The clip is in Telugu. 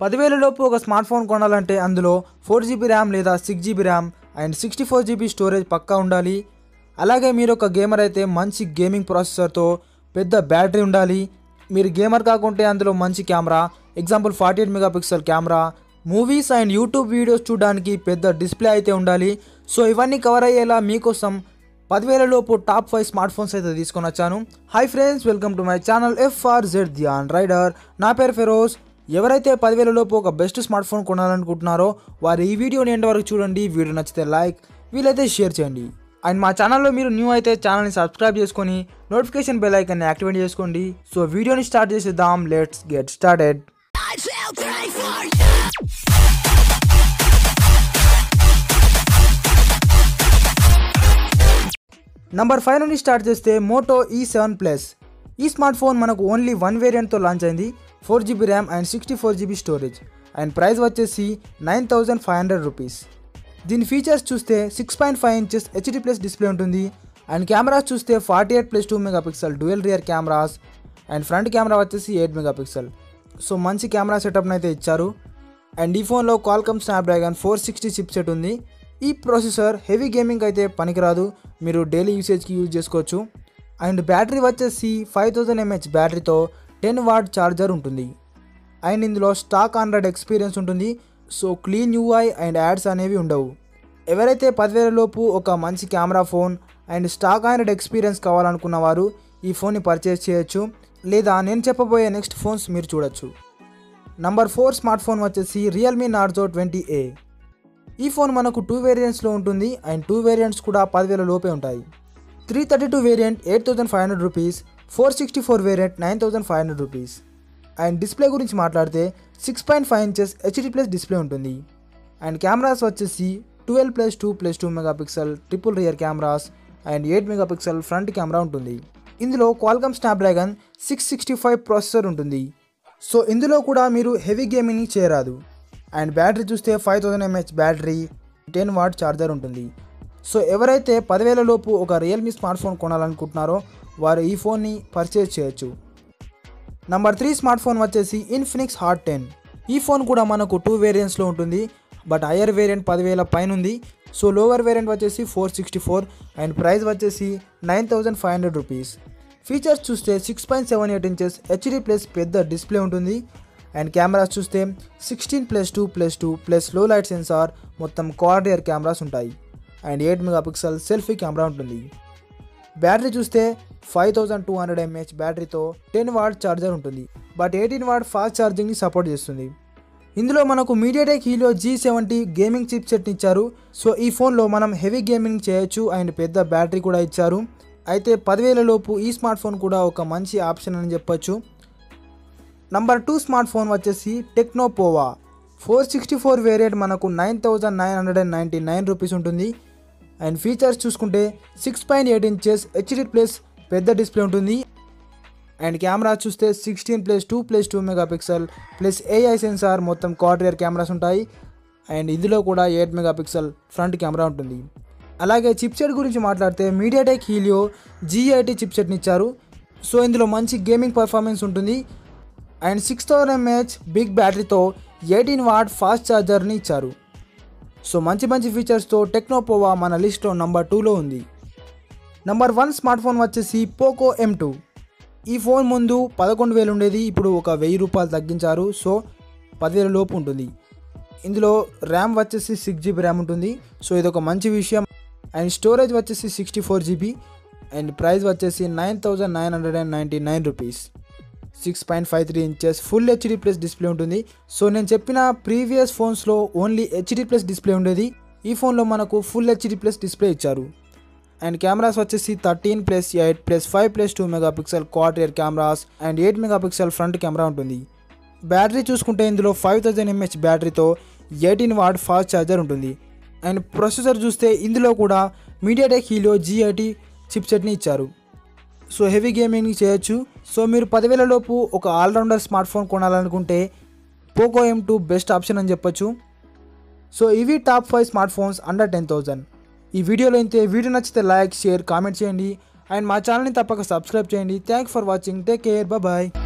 పదివేల లోపు ఒక స్మార్ట్ ఫోన్ కొనాలంటే అందులో ఫోర్ జీబీ ర్యామ్ లేదా six GB RAM and sixty four GB storage పక్కా ఉండాలి అలాగే మీరు ఒక గేమర్ అయితే మంచి గేమింగ్ ప్రాసెసర్తో పెద్ద బ్యాటరీ ఉండాలి మీరు గేమర్ కాకుంటే అందులో మంచి camera example forty eight megapixel camera movies and YouTube videos చూడడానికి పెద్ద డిస్ప్లే అయితే ఉండాలి సో ఇవన్నీ కవర్ అయ్యేలా మీకోసం పదివేల లోపు టాప్ ఫైవ్ స్మార్ట్ ఫోన్స్ అయితే తీసుకొని వచ్చాను hi friends welcome to my channel FR Z Dhyan rider నా పేరు ఫెరోజ్ ఎవరైతే పదివేల లోపు ఒక బెస్ట్ స్మార్ట్ ఫోన్ కొనాలనుకుంటున్నారో వారు ఈ వీడియోని ఎండ్ వరకు చూడండి వీడియో నచ్చితే లైక్ వీలైతే షేర్ చేయండి అండ్ మా ఛానల్లో మీరు న్యూ అయితే ఛానల్ని సబ్స్క్రైబ్ చేసుకొని నోటిఫికేషన్ బెల్ ఐకన్ని యాక్టివేట్ చేసుకోండి సో వీడియోని స్టార్ట్ చేసేద్దాం let's get started I will pray for you. Number five నుండి స్టార్ట్ చేస్తే మోటో ఈ సెవెన్ ప్లస్ ఈ స్మార్ట్ ఫోన్ మనకు ఓన్లీ వన్ వేరియంట్తో లాంచ్ అయింది four GB RAM and sixty four GB storage and price వచ్చేసి nine thousand five hundred rupees దీని ఫీచర్స్ చూస్తే six point five inches HD plus display ఉంటుంది అండ్ కెమెరాస్ చూస్తే forty eight plus two megapixel dual rear cameras and front camera వచ్చేసి ఎయిట్ మెగాపిక్సెల్ సో మంచి కెమెరా సెటప్ని అయితే ఇచ్చారు అండ్ ఈ ఫోన్లో Qualcomm Snapdragon four sixty chip set ఉంది ఈ ప్రాసెసర్ హెవీ గేమింగ్ అయితే పనికిరాదు మీరు డైలీ యూసేజ్కి యూజ్ చేసుకోవచ్చు అండ్ బ్యాటరీ వచ్చేసి ఫైవ్ థౌజండ్ ఎంహెచ్ బ్యాటరీతో టెన్ వాట్ ఛార్జర్ ఉంటుంది అండ్ ఇందులో స్టాక్ ఆండ్రాయిడ్ ఎక్స్పీరియన్స్ ఉంటుంది so clean UI and ads అనేవి ఉండవు ఎవరైతే పదివేల లోపు ఒక మంచి camera phone and stock Android experience కావాలనుకున్న వారు ఈ ఫోన్ని పర్చేస్ చేయొచ్చు లేదా నేను చెప్పబోయే నెక్స్ట్ ఫోన్స్ మీరు చూడొచ్చు నంబర్ ఫోర్ స్మార్ట్ ఫోన్ వచ్చేసి రియల్మీ నార్జో ట్వంటీ ఏ ఈ ఫోన్ మనకు టూ వేరియంట్స్లో ఉంటుంది అండ్ టూ వేరియంట్స్ కూడా పదివేల లోపే ఉంటాయి three thirty two variant eight thousand five hundred rupees four sixty four variant nine thousand five hundred rupees and display గురించి మాట్లాడితే six point five inches HD plus display ఉంటుంది అండ్ కెమెరాస్ వచ్చేసి twelve plus two plus two megapixel triple rear cameras and eight megapixel front camera ఉంటుంది ఇందులో Qualcomm Snapdragon six sixty five processor ఉంటుంది సో ఇందులో కూడా మీరు హెవీ గేమింగ్ చేయరాదు అండ్ బ్యాటరీ చూస్తే five thousand mAh battery ten watt charger ఉంటుంది సో ఎవరైతే పదివేల లోపు ఒక రియల్మీ స్మార్ట్ ఫోన్ కొనాలనుకుంటున్నారో వారు ఈ ఫోన్ని పర్చేజ్ చేయొచ్చు నంబర్ త్రీ స్మార్ట్ ఫోన్ వచ్చేసి ఇన్ఫినిక్స్ హాట్ టెన్ ఈ ఫోన్ కూడా మనకు టూ వేరియంట్స్లో ఉంటుంది బట్ హయ్యర్ వేరియంట్ పదివేల పైన ఉంది సో లోవర్ వేరియంట్ వచ్చేసి four sixty four and price వచ్చేసి nine thousand five hundred rupees features చూస్తే six point seven eight inches HD plus పెద్ద డిస్ప్లే ఉంటుంది అండ్ కెమెరాస్ చూస్తే sixteen plus two plus two plus low light sensor మొత్తం క్వాడ్ ఇయర్ కెమెరాస్ ఉంటాయి and eight megapixel selfie camera ఉంటుంది బ్యాటరీ చూస్తే five thousand two hundred mAh బ్యాటరీతో టెన్ వాట్ ఛార్జర్ ఉంటుంది but eighteen watt fast ఛార్జింగ్ని support చేస్తుంది ఇందులో మనకు MediaTek Helio G seventy gaming chip set ఇచ్చారు సో ఈ ఫోన్లో మనం హెవీ గేమింగ్ చేయొచ్చు అండ్ పెద్ద బ్యాటరీ కూడా ఇచ్చారు అయితే పదివేల లోపు ఈ స్మార్ట్ ఫోన్ కూడా ఒక మంచి ఆప్షన్ అని చెప్పొచ్చు నంబర్ టూ స్మార్ట్ ఫోన్ వచ్చేసి Tecno Pova four sixty four variant మనకు nine thousand nine hundred and ninety nine rupees ఉంటుంది అండ్ ఫీచర్స్ చూసుకుంటే six point eight inches HD plus పెద్ద డిస్ప్లే ఉంటుంది అండ్ కెమెరా చూస్తే sixteen plus two plus two megapixel plus AI sensor మొత్తం క్వార్టర్ కెమెరాస్ ఉంటాయి అండ్ ఇందులో కూడా ఎయిట్ మెగాపిక్సెల్ ఫ్రంట్ కెమెరా ఉంటుంది అలాగే చిప్సెట్ గురించి మాట్లాడితే మీడియాటెక్ హీలియో జీఐటీ చిప్సెట్ని ఇచ్చారు సో ఇందులో మంచి గేమింగ్ పర్ఫార్మెన్స్ ఉంటుంది and six thousand mAh big బ్యాటరీతో ఎయిటీన్ వాట్ ఫాస్ట్ ఛార్జర్ని ఇచ్చారు సో మంచి మంచి ఫీచర్స్తో టెక్నోపోవా మన లిస్ట్లో నంబర్ టూలో ఉంది నంబర్ వన్ స్మార్ట్ ఫోన్ వచ్చేసి పోకో ఎం టూ ఈ ఫోన్ ముందు పదకొండు వేలు ఉండేది ఇప్పుడు ఒక వెయ్యి రూపాయలు తగ్గించారు సో పదివేల లోపు ఉంటుంది ఇందులో ర్యామ్ వచ్చేసి సిక్స్ జీబీ ర్యామ్ ఉంటుంది సో ఇది ఒక మంచి విషయం అండ్ స్టోరేజ్ వచ్చేసి sixty four GB and price వచ్చేసి nine thousand nine hundred and ninety nine rupees six point five three inches full HD plus display ఉంటుంది సో నేను చెప్పిన ప్రీవియస్ ఫోన్స్లో ఓన్లీ హెచ్డి ప్లస్ డిస్ప్లే ఉండేది ఈ ఫోన్లో మనకు ఫుల్ హెచ్డి ప్లస్ డిస్ప్లే ఇచ్చారు అండ్ కెమెరాస్ వచ్చేసి thirteen plus eight plus five plus two megapixel quad rear cameras and eight megapixel front camera ఉంటుంది బ్యాటరీ చూసుకుంటే ఇందులో ఫైవ్ థౌజండ్ ఎంహెచ్ బ్యాటరీతో ఎయిటీన్ వాట్ ఫాస్ట్ ఛార్జర్ ఉంటుంది అండ్ ప్రొసెసర్ చూస్తే ఇందులో కూడా మీడియాటెక్ హీలో జీ ఐటీ చిప్సెట్ని ఇచ్చారు సో హెవీ గేమింగ్ చేయొచ్చు సో మీరు పదివేల లోపు ఒక ఆల్రౌండర్ స్మార్ట్ ఫోన్ కొనాలనుకుంటే Poco M two best option అని చెప్పొచ్చు సో ఇవి top five smart phones under ten thousand ఈ వీడియోలో అయితే వీడియో నచ్చితే లైక్ షేర్ కామెంట్ చేయండి అండ్ మా ఛానల్ని తప్పక సబ్స్క్రైబ్ చేయండి thank for watching take care bye